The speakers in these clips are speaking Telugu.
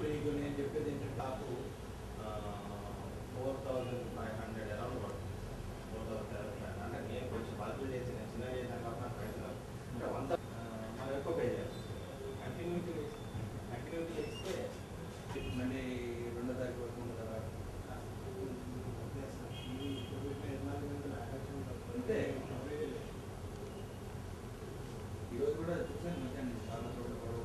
మీకు నేను చెప్పేది ఏంటంటే నాకు four thousand five hundred around పడుతుంది ఫోర్ థౌసండ్ ఫైవ్ హండ్రెడ్ అంటే నేను కొంచెం బల్క్ చేసి నేను చిన్నగా చేశాను కాబట్టి నాకు పైసలు రావు. అంటే వంద ఆ, మనం ఎక్కువ పే చేయాలి కంటిన్యూటీ కంటిన్యూటీ చేస్తే మళ్ళీ రెండో తారీఖు వరకు ఉంటుందా అంతే ఈరోజు కూడా చూసాను మధ్యాహ్నం చాలా చోట్ల గొడవ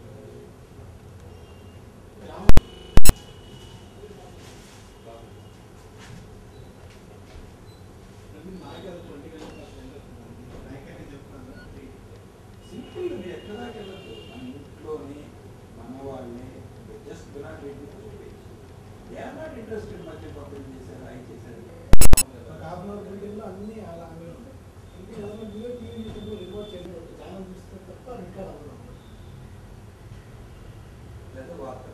సింపుల్ మీరు ఎక్కడ దాకా వెళ్ళదు మన ఇంట్లోని మన వాళ్ళని just do not wait they are not interested మధ్య పంపిణీ చేశారు అవి చేశారు కాపునగర్ బిల్డింగ్లో అన్నీ అలాగే ఉంటాయి ఇంకా ఏదైనా వీడియో టీవీ యూట్యూబ్ రిపోర్ట్ చేయడం ఛానల్ చూస్తే తప్ప రికార్డ్ అవ్వడం లేదా వార్తలు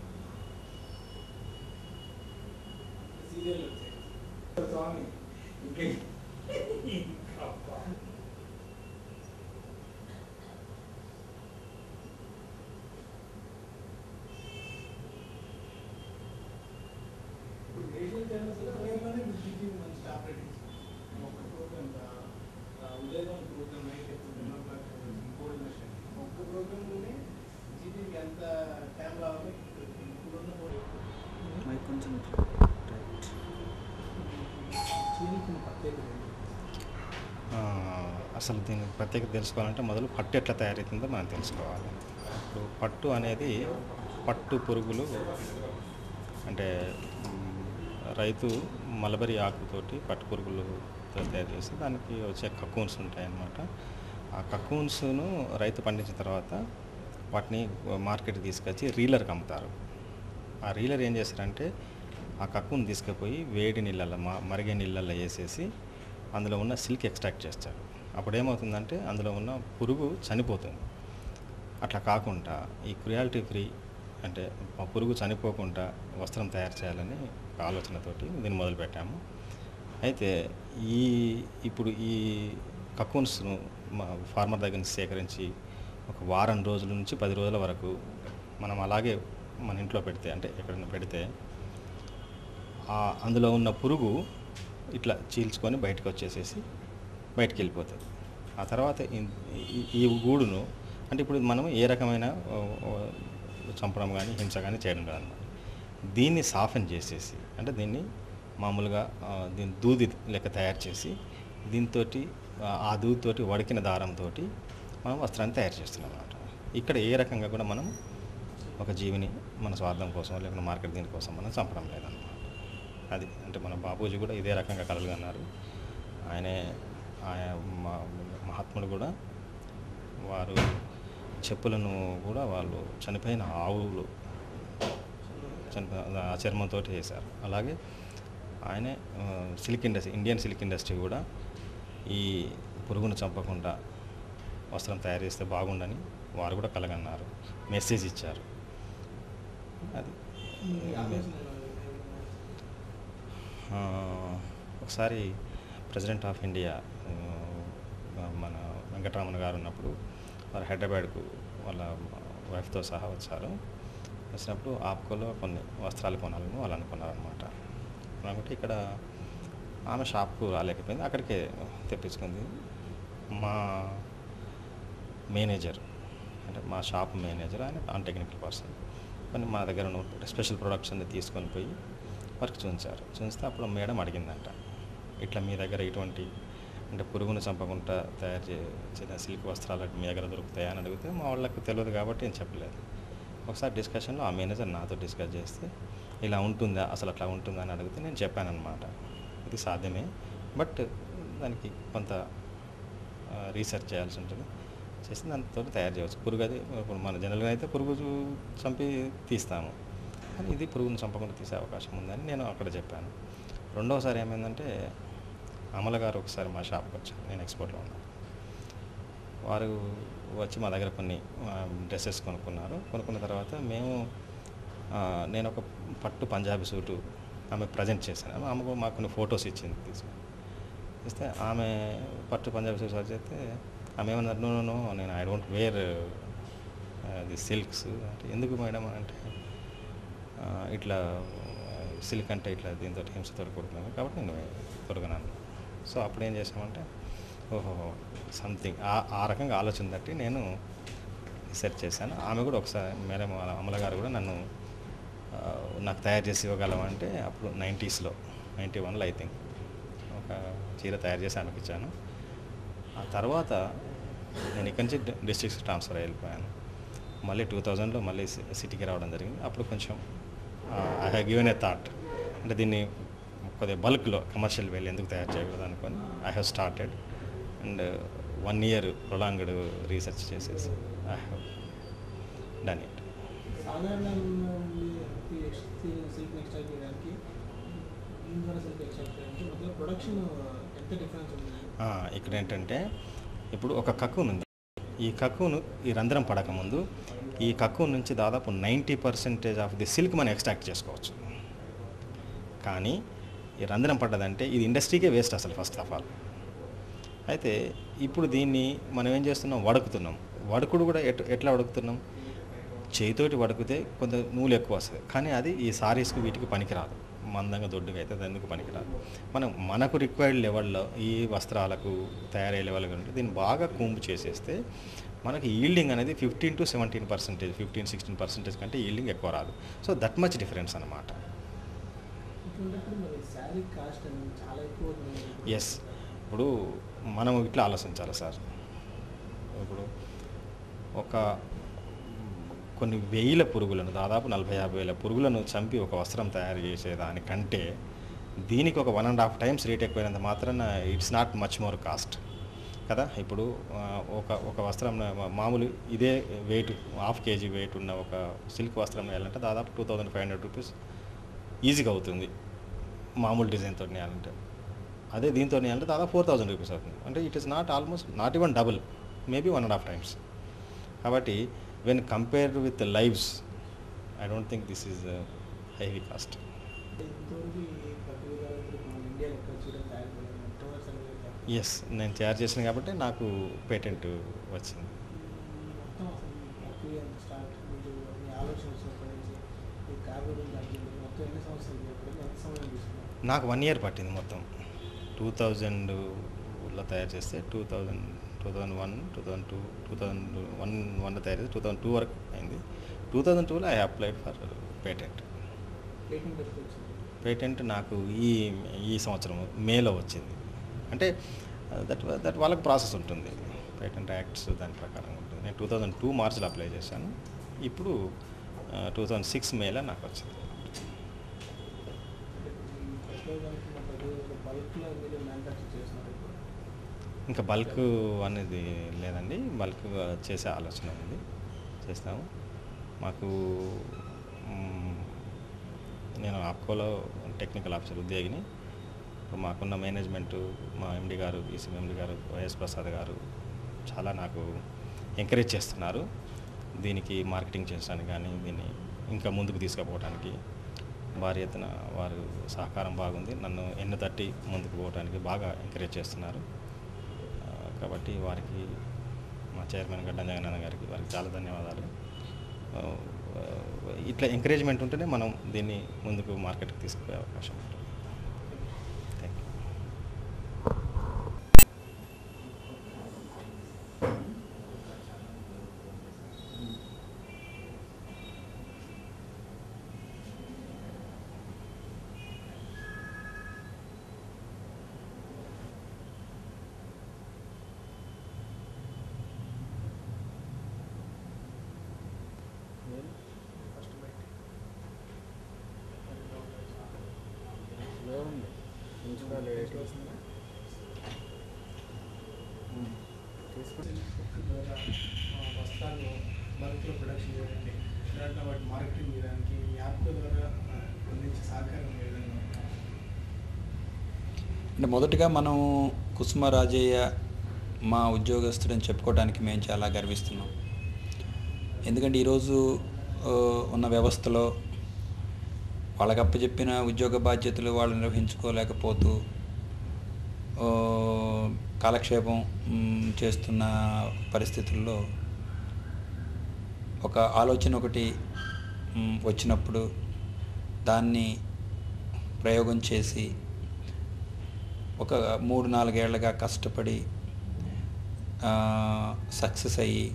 సీరియల్ వచ్చాయి స్వామి ఇంకే ఇప్పుడు నేషనల్ ఛానల్స్ ప్రేమనే జీటీ మంచి స్టాప్ రేటింగ్స్ ఒక్క ప్రోగ్రామ్ ఉదయం ప్రోగ్రామ్ నైట్ ఫోర్ ఒక్క ప్రోగ్రామ్లోనే జీటీకి ఎంత టైం రావాలి ఇప్పుడున్న మైక్ కొంచెం చీనికి ప్రత్యేకత ఏంటి? ఆ, అసలు దీని ప్రత్యేకత తెలుసుకోవాలంటే మొదలు పట్టు ఎట్లా తయారవుతుందో మనం తెలుసుకోవాలి ఇప్పుడు పట్టు అనేది పట్టు పురుగులు అంటే మ్, రైతు మలబరీ ఆకుతోటి పట్టు పురుగులు తయారు చేసి దానికి వచ్చే కకూన్స్ ఉంటాయి అన్నమాట ఆ కకూన్స్ను రైతు పండించిన తర్వాత వాటిని మార్కెట్కి తీసుకొచ్చి రీలర్కి అమ్ముతారు ఆ రీలర్ ఏం చేస్తారంటే ఆ కక్కుని తీసుకుపోయి వేడి నీళ్ళల్లో మ మరిగే నీళ్ళల్లో వేసేసి అందులో ఉన్న సిల్క్ ఎక్స్ట్రాక్ట్ చేస్తారు అప్పుడు ఏమవుతుందంటే అందులో ఉన్న పురుగు చనిపోతుంది అట్లా కాకుండా ఈ క్రియాలిటీ ఫ్రీ అంటే ఆ పురుగు చనిపోకుండా వస్త్రం తయారు చేయాలని ఒక ఆలోచనతోటి దీన్ని మొదలుపెట్టాము అయితే ఈ ఇప్పుడు ఈ కకూన్స్ను మా ఫార్మర్ దగ్గర నుంచి సేకరించి ఒక వారం రోజుల నుంచి పది రోజుల వరకు మనం అలాగే మన ఇంట్లో పెడితే అంటే ఎక్కడైనా పెడితే ఆ అందులో ఉన్న పురుగు ఇట్లా చీల్చుకొని బయటకు వచ్చేసేసి బయటికి వెళ్ళిపోతుంది ఆ తర్వాత ఈ- ఈ- ఈ గూడును అంటే ఇప్పుడు మనం ఏ రకమైన ఆ, ఆ, చంపడం కానీ హింస కానీ చేయడం కాదన్నమాట దీన్ని సాఫెన్ చేసేసి అంటే దీన్ని మామూలుగా ఆ, దీన్ని దూది లెక్క తయారు చేసి దీంతో ఆ దూదితోటి వడికిన దారంతో మనం వస్త్రాన్ని తయారు చేస్తున్నాం అన్నమాట ఇక్కడ ఏ రకంగా కూడా మనం ఒక జీవిని మన స్వార్థం కోసం లేకుంటే మార్కెట్ దీనికోసం మనం చంపడం లేదన్నమాట అది అంటే మన బాపూజీ కూడా ఇదే రకంగా కలలుగన్నారు ఆయనే ఆయన మా- మహాత్ముడు కూడా వారు చెప్పులను కూడా వాళ్ళు చనిపోయిన ఆవులు చనిపోయిన ఆ చర్మంతో చేశారు అలాగే ఆయనే ఆ, silk industry Indian silk industry కూడా ఈ పురుగును చంపకుండా వస్త్రం తయారు చేస్తే బాగుండని వారు కూడా కలగన్నారు మెసేజ్ ఇచ్చారు అది ఈ ఆలోచన ఎలా ఉంది? ఆ, ఒకసారి ప్రెసిడెంట్ ఆఫ్ ఇండియా ఆ, మన వెంకటరామన్ గారు ఉన్నప్పుడు వారు హైదరాబాద్కు వాళ్ళ వైఫ్తో సహా వచ్చారు వచ్చినప్పుడు ఆప్కోలో కొన్ని వస్త్రాలు కొనాలని వాళ్ళు అనుకున్నారనమాట అనుకుంటే ఇక్కడ ఆమె షాప్కు రాలేకపోయింది అక్కడికే తెప్పించుకుంది మా మేనేజర్ అంటే మా షాప్ మేనేజర్ ఆయన నాన్ టెక్నికల్ పర్సన్ కానీ మా దగ్గర ఉన్న స్పెషల్ ప్రొడక్ట్స్ అన్ని తీసుకొని పోయి వర్క్ చూపించారు చూస్తే అప్పుడు మేడం అడిగిందంట ఇట్లా మీ దగ్గర ఇటువంటి అంటే పురుగును చంపకుండా తయారు చేసిన సిల్క్ వస్త్రాలు మీ దగ్గర దొరుకుతాయా అని అడిగితే మా వాళ్ళకి తెలియదు కాబట్టి నేను చెప్పలేదు ఒకసారి డిస్కషన్లో ఆ మేనేజర్ నాతో డిస్కస్ చేస్తే ఇలా ఉంటుందా అసలు అట్లా ఉంటుందా అని అడిగితే నేను చెప్పాను అనమాట ఇది సాధ్యమే బట్ దానికి కొంత రీసెర్చ్ చేయాల్సి ఉంటుంది చేసి దాంతో తయారు చేయవచ్చు పురుగు అది ఇప్పుడు మన జనరల్గా అయితే పురుగు చూ- చంపి తీస్తాము కానీ ఇది పురుగును చంపకుండా తీసే అవకాశం ఉందని నేను అక్కడ చెప్పాను రెండవసారి ఏమైందంటే అమల గారు ఒకసారి మా షాప్కి వచ్చారు నేను ఎక్స్పోర్ట్లో ఉన్నాను వారు వచ్చి మా దగ్గర కొన్ని డ్రెస్సెస్ కొనుక్కున్నారు కొనుక్కున్న తర్వాత మేము ఆ, నేను ఒక పట్టు పంజాబీ సూటు ఆమె ప్రజెంట్ చేశాను ఆమె కూడా మాకు కొన్ని ఫొటోస్ ఇచ్చింది తీసుకొని ఇస్తే ఆమె పట్టు పంజాబీ సూట్స్ చేస్తే ఆమె ఏమన్నారు నో నో నేను I don't wear the silks అంటే ఎందుకు మేడం అని అంటే ఆ, ఇట్లా సిల్క్ అంటే ఇట్లా దీంతో హింసతో కూడుకున్నాను కాబట్టి నేను తొలగనాను సో అప్పుడు ఏం చేసామంటే ఓహో సంథింగ్ ఆ ఆ రకంగా ఆలోచన తట్టి నేను సెర్చ్ చేశాను ఆమె కూడా ఒకసారి మేడం వాళ్ళ అమల గారు కూడా నన్ను ఆ, నాకు తయారు చేసి ఇవ్వగలమంటే అప్పుడు నైంటీస్లో నైంటీ వన్లో ఐ థింక్ ఒక చీర తయారు చేసి ఆమెకి ఇచ్చాను ఆ తర్వాత నేను ఇక్కడి నుంచి డిస్ట్రిక్ట్స్ ట్రాన్స్ఫర్ అయి వెళ్ళిపోయాను మళ్ళీ టూ థౌజండ్లో మళ్ళీ సి- సిటీకి రావడం జరిగింది అప్పుడు కొంచెం I have given a thought అంటే దీన్ని కొద్దిగా బల్క్లో కమర్షియల్ వేలు ఎందుకు తయారు చేయకూడదు అనుకొని I have started and one year prolonged research చేసేసి ఐ హ్యావ్ డన్ ఇట్ సాధారణ సిల్క్ ఎక్స్ట్రాక్ట్ చేయడానికి గ్రీన్ కలర్ సిల్క్ ఎక్స్ట్రాక్ట్ చేయడానికి మధ్య ప్రొడక్షన్ ఎంత డిఫరెన్స్ ఉంది ఆ, ఇక్కడ ఏంటంటే ఇప్పుడు ఒక కక్కున్ ఉంది ఈ కక్కును ఈ రంధ్రం పడకముందు ఈ కక్కున్ నుంచి దాదాపు ninety percentage of the silk మనం ఎక్స్ట్రాక్ట్ చేసుకోవచ్చు కానీ ఈ రంధ్రం పడ్డదంటే ఇది ఇండస్ట్రీకే వేస్ట్ అసలు ఫస్ట్ ఆఫ్ ఆల్ అయితే ఇప్పుడు దీన్ని మనం ఏం చేస్తున్నాం వడుకుతున్నాం వడుకుడు కూడా ఎట్ ఎట్లా వడుకుతున్నాం చేతితోటి వడికితే కొంత నూలు ఎక్కువ వస్తుంది కానీ అది ఈ సారీస్కి వీటికి పనికిరాదు మందంగా దొడ్డుగా అయితే అది ఎందుకు పనికిరాదు మనం మనకు రిక్వైర్డ్ లెవెల్లో ఈ వస్త్రాలకు తయారయ్యే లెవెల్ ఉంటే దీన్ని బాగా కూంపు చేసేస్తే మనకి ఈల్డింగ్ అనేది fifteen to seventeen percentage fifteen sixteen percentage కంటే ఈల్డింగ్ ఎక్కువ రాదు సో దట్ మచ్ డిఫరెన్స్ అనమాట ఇటువంటిప్పుడు మరి శారీ కాస్ట్ అనేది చాలా ఎక్కువ అవుతుంది ఎస్ ఇప్పుడు మనం ఇట్లా ఆలోచించాలి సార్ ఇప్పుడు ఒక కొన్ని వేల పురుగులను దాదాపు నలభై యాభై వేల పురుగులను చంపి ఒక వస్త్రం తయారు చేసేదానికంటే దీనికి ఒక one and half times rate ఎక్కువైనంత మాత్రాన it's not much more cost కదా ఇప్పుడు ఆ, ఒక ఒక వస్త్రం మా- మామూలు ఇదే వెయిట్ హాఫ్ కేజీ వెయిట్ ఉన్న ఒక సిల్క్ వస్త్రం వేయాలంటే దాదాపు two thousand five hundred rupees ఈజీగా అవుతుంది మామూలు డిజైన్తో నేయాలంటే అదే దీంతో నేయాలంటే దాదాపు ఫోర్ థౌజండ్ రూపీస్ అవుతుంది అంటే it is not almost not even double maybe one and half times కాబట్టి when compared with lives I don't think this is heavy cost ఇంతవరకు ఈ ప్రతి విధాలు మన ఇండియాలో ఎక్కడ చూడడం తయారు చేయడం మొట్టమొదటిసారిగా ఎస్ నేను తయారు చేసిన కాబట్టి నాకు పేటెంట్ వచ్చింది మొత్తం అసలు ఈ ప్రక్రియ అంత స్టార్ట్ మీరు మీ ఆలోచన వచ్చినప్పటి నుంచి ఈ కాబోయే దాంట్లో మొత్తం ఎన్ని సంవత్సరాలు చెప్పడం ఎంత సమయం తీసుకున్నారు నాకు వన్ ఇయర్ పట్టింది మొత్తం టూ థౌజండ్లో తయారు చేస్తే two thousand two thousand one two thousand two two thousand one వన్లో తయారు చేస్తే టూ థౌజండ్ టూ వరకు అయింది టూ థౌజండ్ టూలో I applied for patent patent ఎప్పుడు వచ్చింది పేటెంట్ నాకు ఈ ఈ సంవత్సరం మేలో వచ్చింది అంటే దట్ దట్ వాళ్ళకి ప్రాసెస్ ఉంటుంది పేటెంట్ యాక్ట్స్ దాని ప్రకారం ఉంటుంది నేను టూ థౌజండ్ టూ మార్చ్లో అప్లై చేశాను ఇప్పుడు టూ థౌజండ్ సిక్స్ మేలో నాకు వచ్చింది ఈ ప్రశ్నదానికి మన ప్రతి బల్క్లో మీరు మ్యానుఫ్యాక్చర్ చేస్తున్నారు ఇప్పుడు ఇంకా బల్క్ అనేది లేదండి బల్క్ చేసే ఆలోచన ఉంది చేస్తాము మాకు మ్, నేను ఆప్కోలో టెక్నికల్ ఆఫీసర్ ఉద్యోగిని ఇప్పుడు మాకున్న మేనేజ్మెంట్ మా ఎండి గారు ఈసీఎం ఎండి గారు వైఎస్ ప్రసాద్ గారు చాలా నాకు ఎంకరేజ్ చేస్తున్నారు దీనికి మార్కెటింగ్ చేయడానికి కానీ దీన్ని ఇంకా ముందుకు తీసుకుపోవడానికి భారీ ఎత్తున వారు సహకారం బాగుంది నన్ను ఎన్ను తట్టి ముందుకు పోవడానికి బాగా ఎంకరేజ్ చేస్తున్నారు ఆ, కాబట్టి వారికి మా చైర్మన్ గడ్డ జగనన్న గారికి వారికి చాలా ధన్యవాదాలు ఆ, ఇట్లా ఎంకరేజ్మెంట్ ఉంటేనే మనం దీన్ని ముందుకు మార్కెట్కి తీసుకుపోయే అవకాశం ఉంటుంది థ్యాంక్ యూ ఫస్ట్ బయట వస్త్రాలు బల్క్లో ప్రొడక్షన్ చేయడానికి దాంట్లో వాటి మార్కెటింగ్ చేయడానికి ఈ యాప్ ద్వారా అందించే సహకారం ఏ విధంగా ఉంది? అంటే మొదటగా మనం కుసుమ రాజయ్య మా ఉద్యోగస్తుడని చెప్పుకోవడానికి మేము చాలా గర్విస్తున్నాం ఎందుకంటే ఈరోజు ఆ, ఉన్న వ్యవస్థలో వాళ్ళకి అప్పచెప్పిన ఉద్యోగ బాధ్యతలు వాళ్ళు నిర్వహించుకోలేకపోతూ ఆ, కాలక్షేపం మ్, చేస్తున్న పరిస్థితుల్లో ఒక ఆలోచన ఒకటి మ్, వచ్చినప్పుడు దాన్ని ప్రయోగం చేసి ఒక మూడు నాలుగేళ్లుగా కష్టపడి సక్సెస్ అయ్యి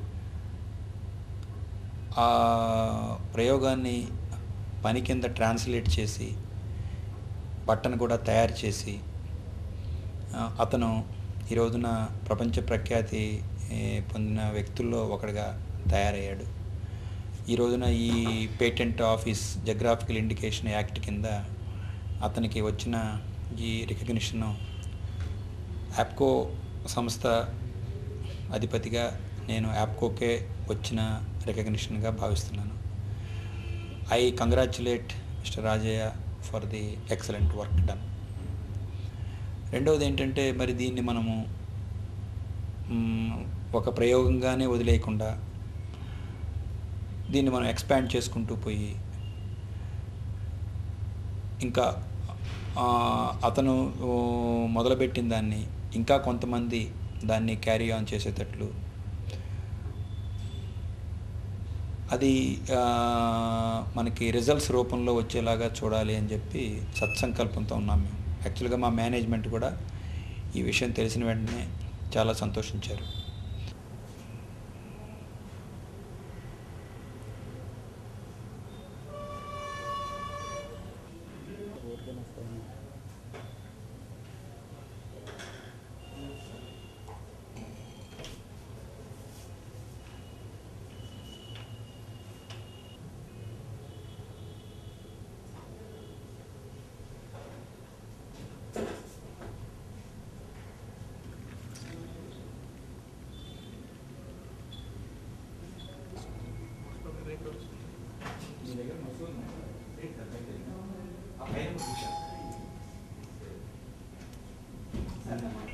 ఆ ప్రయోగాన్ని పని కింద ట్రాన్స్లేట్ చేసి బట్టను కూడా తయారు చేసి ఆ, అతను ఈ రోజున ప్రపంచ ప్రఖ్యాతి ఏ, పొందిన వ్యక్తుల్లో ఒకడిగా తయారయ్యాడు ఈ రోజున ఈ patent office geographical indication act కింద అతనికి వచ్చిన ఈ రికగ్నిషన్ యాప్కో సంస్థ అధిపతిగా నేను యాప్కోకే వచ్చిన రికగ్నిషన్గా భావిస్తున్నాను I congratulate mister Rajaiah for the excellent work done రెండవది ఏంటంటే మరి దీన్ని మనము మ్, ఒక ప్రయోగంగానే వదిలేయకుండా దీన్ని మనం ఎక్స్పాండ్ చేసుకుంటూ పోయి ఇంకా ఆ, అతను ఓ, మొదలుపెట్టిన దాన్ని ఇంకా కొంతమంది దాన్ని క్యారీ ఆన్ చేసేటట్లు అది ఆ, మనకి రిజల్ట్స్ రూపంలో వచ్చేలాగా చూడాలి అని చెప్పి సత్సంకల్పంతో ఉన్నాం మేము యాక్చువల్గా మా మేనేజ్మెంట్ కూడా ఈ విషయం తెలిసిన వెంటనే చాలా సంతోషించారు మీ దగ్గర మసూల్ ఆ పైన చూశాను